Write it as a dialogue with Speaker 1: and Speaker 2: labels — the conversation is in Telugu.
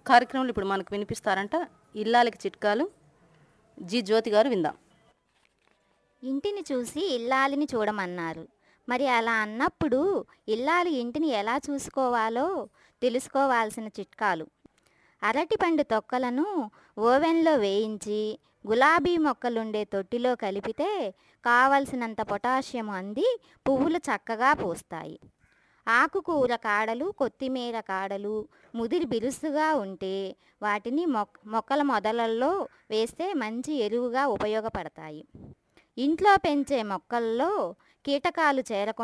Speaker 1: కార్యక్రమంలో ఇప్పుడు మనకు వినిపిస్తారంట ఇల్లాలకి చిట్కాలు జి జ్యోతి గారు విందాం
Speaker 2: ఇంటిని చూసి ఇల్లాలిని చూడమన్నారు మరి అలా అన్నప్పుడు ఇల్లాలు ఇంటిని ఎలా చూసుకోవాలో తెలుసుకోవాల్సిన చిట్కాలు అరటిపండు తొక్కలను ఓవెన్లో వేయించి గులాబీ మొక్కలుండే తొట్టిలో కలిపితే కావలసినంత పొటాషియం అంది పువ్వులు చక్కగా పూస్తాయి ఆకుకూర కాడలు కొత్తిమీర కాడలు ముదిరి బిరుసుగా ఉంటే వాటిని మొక్ మొక్కల మొదలల్లో వేస్తే మంచి ఎరువుగా ఉపయోగపడతాయి ఇంట్లో పెంచే మొక్కల్లో కీటకాలు చేరకుండా